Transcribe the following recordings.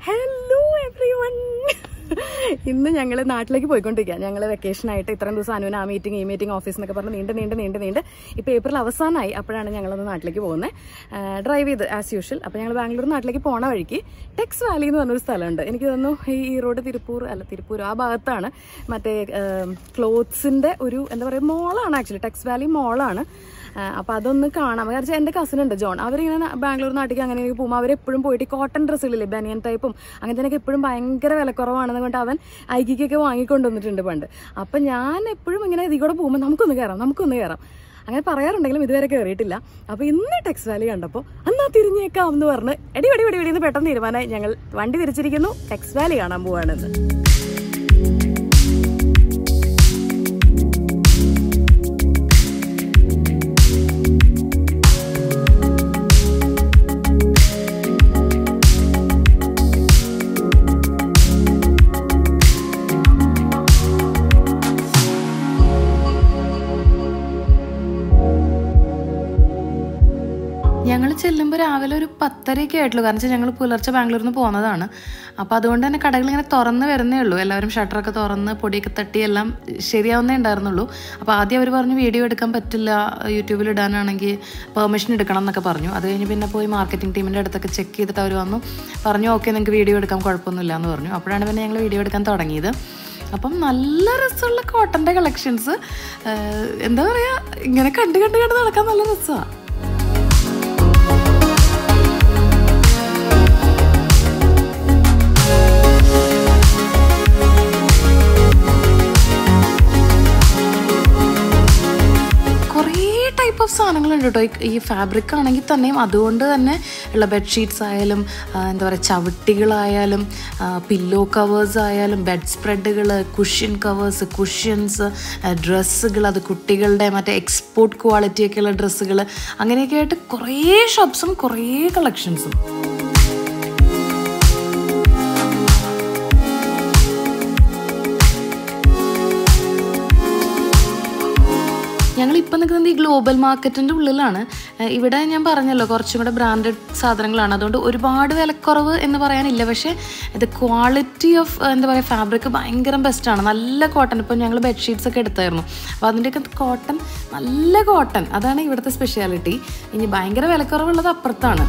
hello every one ഇന്ന് ഞങ്ങൾ നാട്ടിലേക്ക് പോയിക്കൊണ്ടിരിക്കുക ഞങ്ങൾ വെക്കേഷനായിട്ട് ഇത്രയും ദിവസം അനുവിന് ആ മീറ്റിംഗ് ഈ മീറ്റിംഗ് ഓഫീസ് എന്നൊക്കെ പറഞ്ഞ് നീണ്ട് നീണ്ട് നീണ്ട് നീണ്ട് ഇപ്പോൾ ഏപ്രിൽ അവസാനമായി അപ്പോഴാണ് ഞങ്ങളൊന്ന് നാട്ടിലേക്ക് പോകുന്നത് ഡ്രൈവ് ചെയ്ത് ആസ് യൂഷ്വൽ അപ്പോൾ ഞങ്ങൾ ബാംഗ്ലൂർ നാട്ടിലേക്ക് പോണ വഴിക്ക് ടെക്സ് വാലി എന്ന് പറഞ്ഞൊരു സ്ഥലമുണ്ട് എനിക്ക് തോന്നുന്നു ഈ ഈറോഡ് തിരുപ്പൂർ അല്ല തിരുപ്പൂർ ആ ഭാഗത്താണ് മറ്റേ ക്ലോത്ത്സിൻ്റെ ഒരു എന്താ പറയുക മോളാണ് ആക്ച്വലി ടെക്സ് വാലി മോളാണ് അപ്പോൾ അതൊന്ന് കാണാം കാരണം എൻ്റെ കസിൻ ഉണ്ട് ജോൺ അവരിങ്ങനെ ന- ബാംഗ്ലൂർ നാട്ടിലേക്ക് അങ്ങനെ പോകുമ്പോൾ അവരെപ്പോഴും പോയിട്ട് ഈ കോട്ടൺ ഡ്രസ്സുകളില്ലേ ബനിയൻ ടൈപ്പും അങ്ങനത്തെ എപ്പോഴും ഭയങ്കര വിലക്കുറവാണെന്ന് കൊണ്ട് അവൻ ഐക്കിക്കൊക്കെ വാങ്ങിക്കൊണ്ടുവന്നിട്ടുണ്ട് പണ്ട് അപ്പം ഞാൻ എപ്പോഴും ഇങ്ങനെ ഇതിൽ കൂടെ പോകുമ്പോൾ നമുക്കൊന്ന് കയറാം നമുക്കൊന്ന് കയറാം അങ്ങനെ പറയാറുണ്ടെങ്കിലും ഇതുവരെ കയറിയിട്ടില്ല അപ്പോൾ ഇന്ന് ടെക്സ് വാലി കണ്ടപ്പോൾ എന്നാ തിരിഞ്ഞേക്കാം എന്ന് പറഞ്ഞ് എടി വെടി വെടി വെടി എന്ന് പെട്ടെന്ന് തീരുമാനമായി ഞങ്ങൾ വണ്ടി തിരിച്ചിരിക്കുന്നു ടെക്സ് വാലി കാണാൻ പോവാണെന്ന് ഞങ്ങൾ ചെല്ലുമ്പോൾ രാവിലെ ഒരു പത്തരയൊക്കെ ആയിട്ടുള്ളൂ കാരണം വെച്ചാൽ ഞങ്ങൾ പുലർച്ചെ ബാംഗ്ലൂരിൽ നിന്ന് പോകുന്നതാണ് അപ്പോൾ അതുകൊണ്ട് തന്നെ കടകൾ ഇങ്ങനെ തുറന്ന് വരുന്നേ ഉള്ളൂ എല്ലാവരും ഷട്ടറൊക്കെ തുറന്ന് പൊടിയൊക്കെ തട്ടി എല്ലാം ശരിയാവുന്നേ ഉണ്ടായിരുന്നുള്ളൂ അപ്പോൾ ആദ്യം അവർ പറഞ്ഞു വീഡിയോ എടുക്കാൻ പറ്റില്ല യൂട്യൂബിൽ ഇടാനാണെങ്കിൽ പെർമിഷൻ എടുക്കണം എന്നൊക്കെ പറഞ്ഞു അത് കഴിഞ്ഞ് പിന്നെ പോയി മാർക്കറ്റിംഗ് ടീമിൻ്റെ അടുത്തൊക്കെ ചെക്ക് ചെയ്തിട്ട് അവർ വന്നു പറഞ്ഞു ഓക്കെ നിങ്ങൾക്ക് വീഡിയോ എടുക്കാൻ കുഴപ്പമൊന്നുമില്ല എന്ന് പറഞ്ഞു അപ്പോഴാണ് പിന്നെ ഞങ്ങൾ വീഡിയോ എടുക്കാൻ തുടങ്ങിയത് അപ്പം നല്ല രസമുള്ള കോട്ടൻ്റെ കളക്ഷൻസ് എന്താ പറയുക ഇങ്ങനെ കണ്ട് കണ്ട് കണ്ട് നടക്കാൻ നല്ല രസമാണ് കുറേ ടൈപ്പ് ഓഫ് സാധനങ്ങളുണ്ട് കേട്ടോ ഈ- ഈ ഫാബ്രിക് ആണെങ്കിൽ തന്നെയും അതുകൊണ്ട് തന്നെ ഉള്ള ബെഡ്ഷീറ്റ്സ് ആയാലും ആ, എന്താ പറയുക ചവിട്ടികളായാലും പില്ലോ കവേഴ്സ് ആയാലും ബെഡ് സ്പ്രെഡുകൾ കുഷ്യൻ കവേഴ്സ് കുഷ്യൻസ് ഡ്രസ്സുകൾ അത് കുട്ടികളുടെ മറ്റേ എക്സ്പോർട്ട് ക്വാളിറ്റി ഒക്കെയുള്ള ഡ്രസ്സുകൾ അങ്ങനെയൊക്കെ ആയിട്ട് കുറേ ഷോപ്സും കുറേ കളക്ഷൻസും ഞങ്ങൾ ഇപ്പം നിൽക്കുന്നത് ഈ ഗ്ലോബൽ മാർക്കറ്റിൻ്റെ ഉള്ളിലാണ് ഏഹ് ഇവിടെ ഞാൻ പറഞ്ഞല്ലോ കുറച്ചും കൂടെ ബ്രാൻഡഡ് സാധനങ്ങളാണ് അതുകൊണ്ട് ഒരുപാട് വിലക്കുറവ് എന്ന് പറയാനില്ല പക്ഷേ ഇത് ക്വാളിറ്റി ഓഫ് എന്താ പറയുക ഫാബ്രിക് ഭയങ്കര ബെസ്റ്റാണ് നല്ല കോട്ടൺ ഇപ്പം ഞങ്ങൾ ബെഡ്ഷീറ്റ്സ് ഒക്കെ എടുത്തായിരുന്നു അപ്പോൾ അതിൻ്റെയൊക്കെ കോട്ടൺ നല്ല കോട്ടൺ അതാണ് ഇവിടുത്തെ സ്പെഷ്യാലിറ്റി ഇനി ഭയങ്കര വിലക്കുറവുള്ളത് അപ്പുറത്താണ്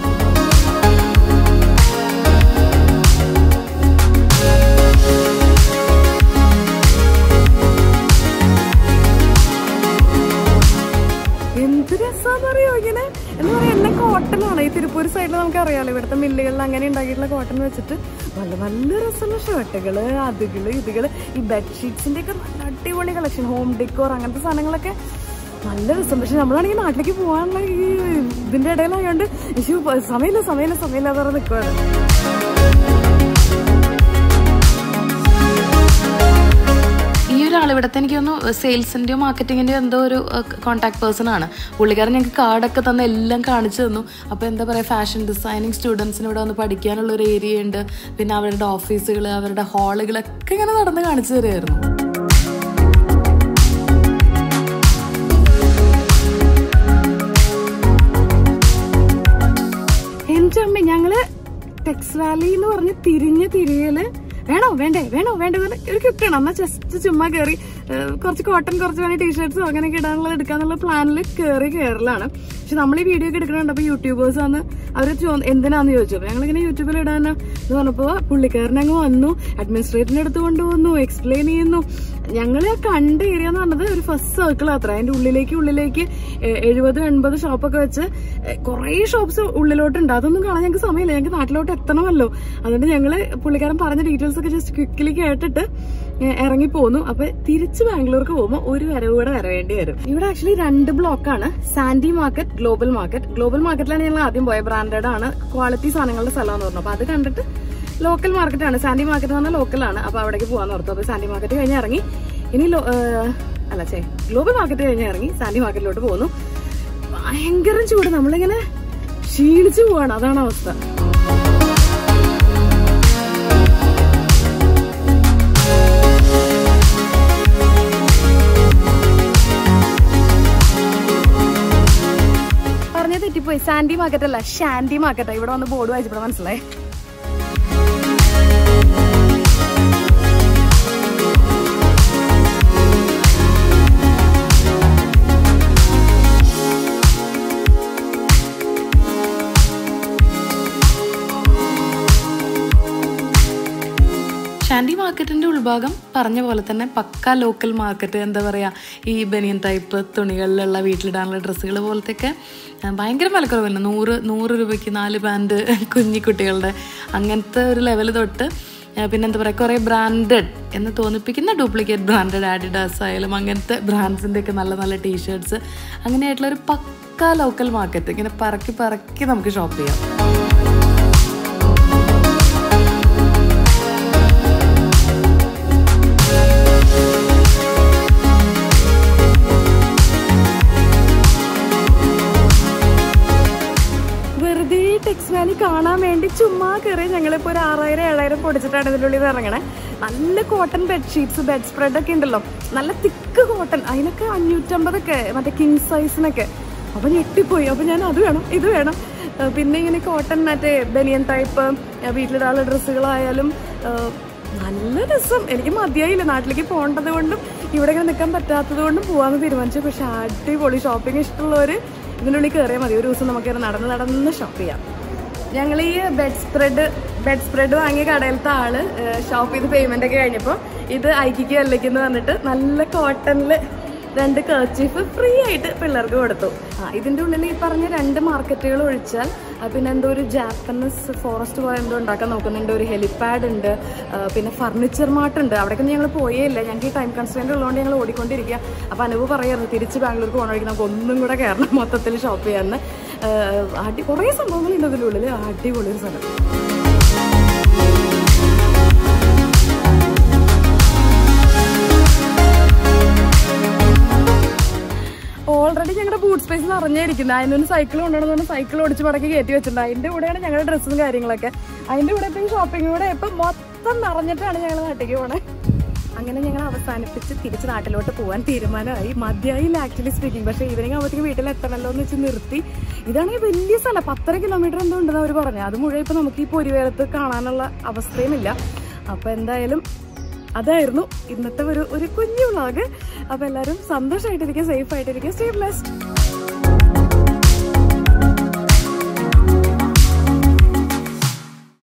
എന്ത് രസാന്നറിയോ ഇങ്ങനെ എന്ന് പറയാ എല്ലാം കോട്ടനാണ് ഈ തിരുപ്പൂർ സൈഡിൽ നമുക്ക് അറിയാലോ ഇവിടുത്തെ മില്ലുകളിൽ അങ്ങനെ ഉണ്ടാക്കിയിട്ടുള്ള കോട്ടൺ വെച്ചിട്ട് നല്ല നല്ല രസമുള്ള ഷർട്ടുകള് അതുകള് ഇതുകള് ഈ ബെഡ്ഷീറ്റ്സിന്റെ ഒക്കെ നല്ല അടിപൊളി കളക്ഷൻ ഹോം ഡെക്കോർ അങ്ങനത്തെ സാധനങ്ങളൊക്കെ നല്ല രസം പക്ഷെ നമ്മളാണെങ്കിൽ നാട്ടിലേക്ക് പോകാനുള്ള ഈ ഇതിന്റെ ഇടയിലായോണ്ട് ഇഷ്യൂ സമയമില്ല സമയമില്ല സമയമില്ല എന്ന് പറഞ്ഞ് നിൽക്കുവാണ് ഈ ഒരാൾ ഇവിടുത്തെ എനിക്ക് തോന്നുന്നു സെയിൽസിൻ്റെയോ മാർക്കറ്റിങ്ങിൻ്റെയോ എന്തോ ഒരു കോൺടാക്ട് പേഴ്സൺ ആണ് പുള്ളിക്കാരൻ ഞങ്ങൾക്ക് കാർഡൊക്കെ തന്ന് എല്ലാം കാണിച്ചു തന്നു അപ്പോൾ എന്താ പറയുക ഫാഷൻ ഡിസൈനിങ് സ്റ്റുഡൻസിന് ഇവിടെ വന്ന് പഠിക്കാനുള്ള ഒരു ഏരിയ ഉണ്ട് പിന്നെ അവരുടെ ഓഫീസുകൾ അവരുടെ ഹാളുകളൊക്കെ ഇങ്ങനെ നടന്ന് കാണിച്ചു തരുമായിരുന്നു എന്റെ അമ്മ ഞങ്ങള് ടെക്സ് വാലി എന്ന് പറഞ്ഞ് തിരിഞ്ഞ് തിരിയല് വേണോ വേണ്ടേ വേണോ വേണ്ടേ എന്ന് പറഞ്ഞ് ഒരു കിഫ്റ്റ് ആണ് എന്നാ ജസ്റ്റ് ചുമ്മാ കയറി കുറച്ച് കോട്ടൺ കുറച്ച് വേണേ ടീഷർട്ട്സോ അങ്ങനെയൊക്കെ ഇടാനുള്ളത് എടുക്കാന്നുള്ള പ്ലാനിൽ കയറി കയറലാണ് പക്ഷെ നമ്മൾ ഈ വീഡിയോ ഒക്കെ എടുക്കുന്നുണ്ട് അപ്പൊ യൂട്യൂബേഴ്സ് വന്ന് അവർ എന്തിനാന്ന് ചോദിച്ചു അപ്പൊ ഞങ്ങളിങ്ങനെ യൂട്യൂബിൽ ഇടാന്ന് എന്ന് പറഞ്ഞപ്പോ പുള്ളിക്കാരൻ അങ്ങ് വന്നു അഡ്മിനിസ്ട്രേറ്ററിന്റെ അടുത്ത് കൊണ്ടുവന്നു എക്സ്പ്ലെയിൻ ചെയ്യുന്നു ഞങ്ങള് കണ്ട ഏരിയ എന്ന് പറഞ്ഞത് ഒരു ഫസ്റ്റ് സർക്കിൾ അത്ര അതിന്റെ ഉള്ളിലേക്ക് ഉള്ളിലേക്ക് എ- എഴുപത് എൺപത് ഷോപ്പൊക്കെ വെച്ച് കുറേ ഷോപ്സ് ഉള്ളിലോട്ടുണ്ട് അതൊന്നും കാണാൻ ഞങ്ങൾക്ക് സമയമില്ല ഞങ്ങൾക്ക് നാട്ടിലോട്ട് എത്തണമല്ലോ അതുകൊണ്ട് ഞങ്ങള് പുള്ളിക്കാരൻ പറഞ്ഞ ഡീറ്റെയിൽസ് ഒക്കെ ജസ്റ്റ് ക്വിക്കലി കേട്ടിട്ട് ഏ- ഇറങ്ങി പോന്നു അപ്പൊ തിരിച്ച് ബാംഗ്ലൂർക്ക് പോകുമ്പോൾ ഒരു വരവ് കൂടെ വരവേണ്ടി വരും ഇവിടെ ആക്ച്വലി രണ്ട് ബ്ലോക്കാണ് സാൻഡി മാർക്കറ്റ് ഗ്ലോബൽ മാർക്കറ്റ് ഗ്ലോബൽ മാർക്കറ്റിലാണ് ഞങ്ങൾ ആദ്യം പോയത് ബ്രാൻഡഡ് ആണ് ക്വാളിറ്റി സാധനങ്ങളുടെ സ്ഥലം എന്ന് പറഞ്ഞു അപ്പൊ അത് കണ്ടിട്ട് ലോക്കൽ മാർക്കറ്റ് ആണ് സാൻഡി മാർക്കറ്റ് എന്ന് പറഞ്ഞാൽ ലോക്കലാണ് അപ്പൊ അവിടേക്ക് പോകാന്ന് ഓർത്തു അപ്പൊ സാൻഡി മാർക്കറ്റ് കഴിഞ്ഞ് ഇറങ്ങി ഇനി ലോ- ഏഹ് അല്ല ചേ ഗ്ലോബൽ മാർക്കറ്റ് കഴിഞ്ഞ് ഇറങ്ങി സാൻഡി മാർക്കറ്റിലോട്ട് പോകുന്നു ഭയങ്കര ചൂട് നമ്മളിങ്ങനെ ക്ഷീണിച്ചു പോവാണ് അതാണ് അവസ്ഥ പറഞ്ഞത് തെറ്റിപ്പോയി സാൻഡി മാർക്കറ്റ് അല്ല ഷാൻഡി മാർക്കറ്റാ ഇവിടെ വന്ന് ബോർഡ് വായിച്ചപ്പോൾ മനസ്സിലായി ഷാൻഡി മാർക്കറ്റിൻ്റെ ഉൾഭാഗം പറഞ്ഞ പോലെ തന്നെ പക്ക ലോക്കൽ മാർക്കറ്റ് എന്താ പറയുക ഈ ബനിയൻ ടൈപ്പ് തുണികളിലുള്ള വീട്ടിലിടാനുള്ള ഡ്രസ്സുകൾ പോലത്തെയൊക്കെ ആ, ഭയങ്കര വിലക്കുറവല്ല നൂറ് നൂറ് രൂപയ്ക്ക് നാല് പാൻറ്റ് കുഞ്ഞിക്കുട്ടികളുടെ അങ്ങനത്തെ ഒരു ലെവൽ തൊട്ട് ആ, പിന്നെ എന്താ പറയുക കുറേ ബ്രാൻഡഡ് എന്ന് തോന്നിപ്പിക്കുന്ന ഡ്യൂപ്ലിക്കേറ്റ് ബ്രാൻഡഡ് ആഡിഡാസ് ആയാലും അങ്ങനത്തെ ബ്രാൻഡ്സിൻ്റെ ഒക്കെ നല്ല നല്ല ടീഷർട്സ് അങ്ങനെയായിട്ടുള്ള ഒരു പക്ക ലോക്കൽ മാർക്കറ്റ് ഇങ്ങനെ പറക്കി പറക്കി നമുക്ക് ഷോപ്പ് ചെയ്യാം വെറുതെ ഈ ടെക്സ് വാലി കാണാൻ വേണ്ടി ചുമ്മാ കയറി ഞങ്ങളിപ്പോ ഒരു ആറായിരം ഏഴായിരം പൊടിച്ചിട്ടാണ് ഇതിൻ്റെ ഉള്ളിൽ ഇറങ്ങണേ നല്ല കോട്ടൺ ബെഡ്ഷീറ്റ്സ് ബെഡ് സ്പ്രെഡ് ഒക്കെ ഉണ്ടല്ലോ നല്ല തിക്ക് കോട്ടൺ അതിനൊക്കെ അഞ്ഞൂറ്റമ്പതൊക്കെ മറ്റേ കിങ് സൈസിനൊക്കെ അപ്പൊ ഞെട്ടിപ്പോയി അപ്പൊ ഞാൻ അത് വേണം ഇത് വേണം ഏഹ് പിന്നെ ഇങ്ങനെ കോട്ടൺ മറ്റേ ബനിയൻ ടൈപ്പ് വീട്ടിലിടാനുള്ള ഡ്രസ്സുകളായാലും ഏഹ് നല്ല രസം എനിക്ക് മതിയായില്ല നാട്ടിലേക്ക് പോകേണ്ടത് കൊണ്ടും ഇവിടെ ഇങ്ങനെ നിൽക്കാൻ പറ്റാത്തത് കൊണ്ടും പോവാന്ന് തീരുമാനിച്ചു പക്ഷെ അടിപൊളി ഷോപ്പിംഗ് ഇഷ്ടമുള്ളവർ ഇതിനുള്ളിൽ കയറിയാൽ മതി ഒരു ദിവസം നമുക്ക് ഇങ്ങനെ നടന്ന് നടന്ന് ഷോപ്പ് ചെയ്യാം ഞങ്ങൾ ഈ ബെഡ് സ്പ്രെഡ് ബെഡ് സ്പ്രെഡ് വാങ്ങിയ കടയിലത്തെ ആള് ഷോപ്പ് ചെയ്ത് പേയ്മെന്റ് ഒക്കെ കഴിഞ്ഞപ്പോൾ ഇത് ഐക്കിക്ക് അല്ലേക്കെന്ന് പറഞ്ഞിട്ട് നല്ല കോട്ടണിൽ രണ്ട് കർച്ചീഫ് ഫ്രീ ആയിട്ട് പിള്ളേർക്ക് കൊടുത്തു ആ ഇതിന്റെ ഉള്ളിൽ ഈ പറഞ്ഞ രണ്ട് മാർക്കറ്റുകൾ ഒഴിച്ചാൽ ആ, പിന്നെ എന്തോ ഒരു ജാപ്പനീസ് ഫോറസ്റ്റ് പോലെ എന്തോ ഉണ്ടാക്കാൻ നോക്കുന്നുണ്ട് ഒരു ഹെലിപാഡ് ഉണ്ട് ആ, പിന്നെ ഫർണിച്ചർ മാർട്ട് ഉണ്ട് അവിടേക്ക് ഞങ്ങൾ പോയേ ഇല്ല ഞങ്ങൾക്ക് ഈ ടൈം കൺസ്ട്രെയിൻ്റ് ഉള്ളതുകൊണ്ട് ഞങ്ങൾ ഓടിക്കൊണ്ടിരിക്കുക അപ്പോൾ അനുഭവ പറയായിരുന്നു തിരിച്ച് ബാംഗ്ലൂർക്ക് പോകണ വഴിക്ക് നമുക്ക് ഒന്നും കൂടെ കയറണം മൊത്തത്തിൽ ഷോപ്പ് ചെയ്യാമെന്ന് ആ, അടി കുറേ സംഭവങ്ങളുണ്ട് ഇതിനുള്ളിൽ അടിപൊളി ഒരു സ്ഥലം ഓൾറെഡി ഞങ്ങളുടെ ബൂട്ട് സ്പേസ് നിറഞ്ഞിരിക്കുന്നത് അതിനൊരു സൈക്കിൾ കൊണ്ടുവന്നു സൈക്കിൾ ഓടിച്ച് മടക്കി കയറ്റി വെച്ചിട്ടുണ്ട് അതിന്റെ കൂടെയാണ് ഞങ്ങളുടെ ഡ്രസ്സും കാര്യങ്ങളൊക്കെ അതിന്റെ കൂടെ ഇപ്പം ഷോപ്പിംഗ് കൂടെ ഇപ്പം മൊത്തം നിറഞ്ഞിട്ടാണ് ഞങ്ങൾ നാട്ടിലേക്ക് പോണേ അങ്ങനെ ഞങ്ങൾ അവസാനിപ്പിച്ച് തിരിച്ച് നാട്ടിലോട്ട് പോകാൻ തീരുമാനമായി മതിയായില്ല ആക്ച്വലി സ്പീക്കിംഗ് പക്ഷേ ഈവനിങ് ആകുമ്പോഴത്തേക്ക് വീട്ടിൽ എത്തണല്ലോ എന്ന് വെച്ച് നിർത്തി ഇതാണെങ്കിൽ വലിയ സ്ഥലം പത്തര കിലോമീറ്റർ എന്തോ ഉണ്ടെന്ന് അവർ പറഞ്ഞു അത് മുഴുവൻ ഇപ്പം നമുക്ക് ഈ പൊരിവേലത്ത് കാണാനുള്ള അവസ്ഥയുമില്ല അപ്പം എന്തായാലും അതായിരുന്നു ഇന്നത്തെ ഒരു ഒരു കുഞ്ഞു വ്ളോഗ് അപ്പോൾ എല്ലാവരും സന്തോഷമായിട്ടിരിക്കുക സേഫ് ആയിട്ടിരിക്കുക സ്റ്റേ ബ്ലെസ്ഡ്